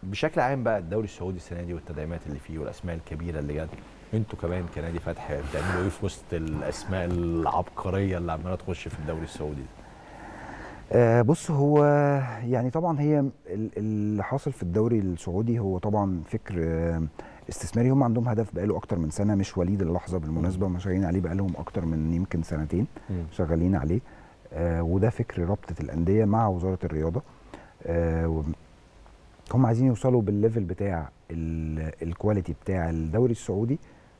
بشكل عام بقى الدوري السعودي السنه دي والتدعيمات اللي فيه والاسماء الكبيره اللي جت انتوا كمان كنادي فتح بتعملوا ايه في وسط الاسماء العبقريه اللي عماله تخش في الدوري السعودي آه بص هو يعني طبعا هي ال- اللي حاصل في الدوري السعودي هو طبعا فكر آه استثماري هم عندهم هدف بقاله اكتر من سنه مش وليد اللحظه بالمناسبه هم شغالين عليه بقالهم اكتر من يمكن سنتين مم. شغالين عليه آه وده فكر رابطه الانديه مع وزاره الرياضه آه و- هم عايزين يوصلوا بالليفل بتاع ال- الكواليتي بتاع الدوري السعودي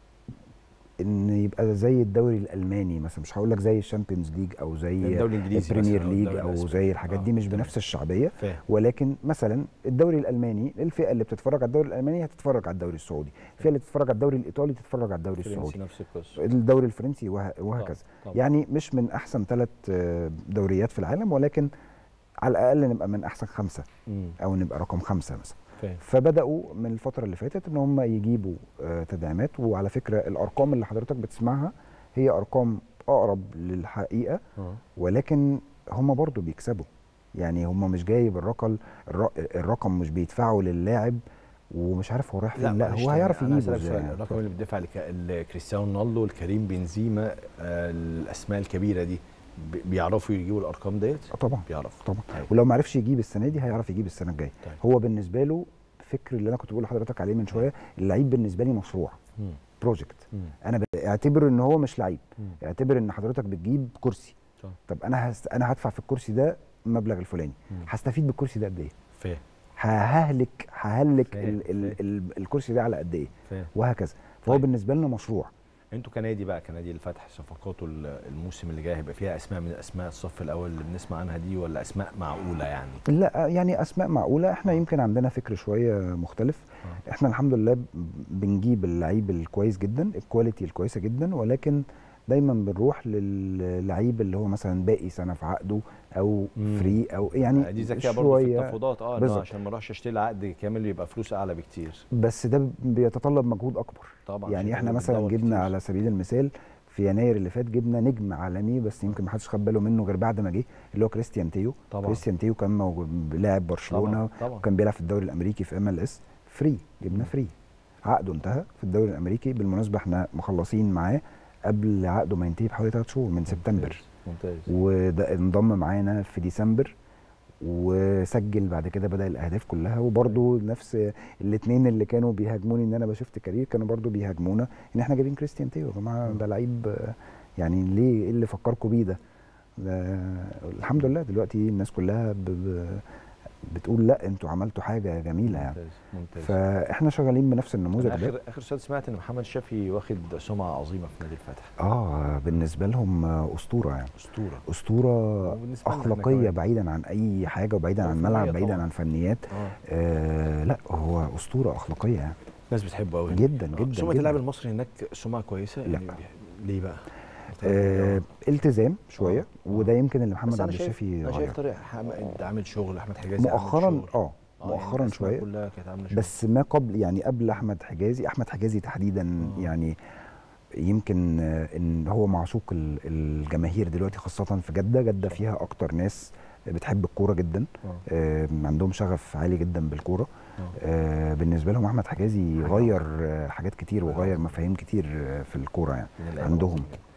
ان يبقى زي الدوري الالماني مثلا مش هقول لك زي الشامبيونز ليج او زي الدوري الانجليزي البريمير مثلاً أو ليج الدوري او الأسباني. زي الحاجات آه، دي مش تمام. بنفس الشعبيه فاهم ولكن مثلا الدوري الالماني الفئه اللي بتتفرج على الدوري الالماني هتتفرج على الدوري السعودي الفئه اللي بتتفرج على الدوري الايطالي تتفرج على الدوري فرنسي السعودي نفس القصه الدوري الفرنسي وه- وهكذا طبعاً. يعني مش من احسن ثلاث دوريات في العالم ولكن على الاقل نبقى من احسن خمسه مم. او نبقى رقم خمسه مثلا فاهم فبداوا من الفتره اللي فاتت ان هم يجيبوا آه، تدعيمات وعلى فكره الارقام اللي حضرتك بتسمعها هي ارقام اقرب للحقيقه اه ولكن هم برضو بيكسبوا يعني هم مش جايب الرقم الر- الرقم مش بيدفعوا لللاعب ومش عارف هو رايح فين لا معلش هو تاني، هيعرف أنا يجيبه هسألك سؤال. ازاي الرقم اللي بيدفع لك- لكريستيانو رونالدو الكريم بنزيما آه، الاسماء الكبيره دي بي- بيعرفوا يجيبوا الارقام ديت آه طبعا بيعرفوا طبعا طيب. ولو ما عرفش يجيب السنه دي هيعرف يجيب السنه الجايه طيب. هو بالنسبه له فكر اللي انا كنت بقول لحضرتك عليه من شويه اللعيب بالنسبه لي مشروع مم. بروجكت مم. انا اعتبر ان هو مش لعيب مم. اعتبر ان حضرتك بتجيب كرسي صح. طب انا هست... انا هدفع في الكرسي ده المبلغ الفلاني مم. هستفيد بالكرسي ده قد ايه فاهم ههلك ههلك فاهم، ال... ال... ال... الكرسي ده على قد ايه فاهم وهكذا فهو طيب. بالنسبه لنا مشروع انتوا كنادي بقى كنادي الفتح صفقاته ال- الموسم اللي جاي هيبقى فيها اسماء من اسماء الصف الاول اللي بنسمع عنها دي ولا اسماء معقوله يعني لا يعني اسماء معقوله احنا يمكن عندنا فكر شويه مختلف آه. احنا الحمد لله ب- بنجيب اللعيب الكويس جدا الكواليتي الكويسه جدا ولكن دايما بنروح للعيب اللي هو مثلا باقي سنه في عقده او مم. فري او يعني دي ذكيه برضه في شويه التفاوضات اه إنه بالظبط. عشان ما اروحش اشتري عقد كامل يبقى فلوس اعلى بكتير بس ده بيتطلب مجهود اكبر طبعا يعني عشان احنا هو مثلا بتدور جبنا كتير. على سبيل المثال في يناير اللي فات جبنا نجم عالمي بس يمكن ما حدش خد باله منه غير بعد ما جه اللي هو كريستيان تيو طبعا. كريستيان تيو كان موجود لاعب برشلونه طبعا طبعا وكان بيلعب في الدوري الامريكي في ام ال اس فري جبنا مم. فري عقده انتهى في الدوري الامريكي بالمناسبه احنا مخلصين معاه قبل عقده ما ينتهي بحوالي 3 شهور من سبتمبر ممتاز وده انضم معانا في ديسمبر وسجل بعد كده بدا الاهداف كلها وبرده نفس الاثنين اللي كانوا بيهاجموني ان انا بشفت كارير كانوا برده بيهاجمونا ان احنا جايبين كريستيان تيو يا جماعه ده لعيب آه، يعني ليه ايه اللي فكركم بيه ده ده الحمد لله دلوقتي الناس كلها ب... ب... بتقول لا انتوا عملتوا حاجه جميله يعني ممتاز ممتاز فاحنا شغالين بنفس النموذج أنا ده اخر اخر سؤال سمعت ان محمد شافي واخد سمعه عظيمه في نادي الفتح اه بالنسبه لهم آه، اسطوره يعني اسطوره اسطوره وبالنسبة لنا إحنا اخلاقيه كمان. بعيدا عن اي حاجه وبعيدا عن وفنية ملعب بعيدا طبعاً. عن فنيات اه آه لا هو اسطوره اخلاقيه يعني الناس بتحبه قوي جدا جدا سمعه جدا. اللاعب المصري هناك سمعه كويسه لا. يعني ليه بقى؟ آه التزام شويه آه. وده يمكن اللي بس محمد انا عبد شايف الشافي انا شايف غيره طارق حامد عامل شغل احمد حجازي عامل مؤخرا شغل. اه آه، يعني مؤخرا الأسماء شويه كلها كانت عامله شغل بس ما قبل يعني قبل احمد حجازي احمد حجازي تحديدا آه. يعني يمكن آه، ان هو معشوق ال- الجماهير دلوقتي خاصه في جده جده صح. فيها اكتر ناس بتحب الكوره جدا آه. آه، عندهم شغف عالي جدا بالكوره آه. آه، بالنسبه لهم احمد حجازي حاجة غير آه، حاجات كتير حاجة وغير عظيمة. مفاهيم كتير آه، في الكوره يعني من اللعيبة عندهم العظيمة.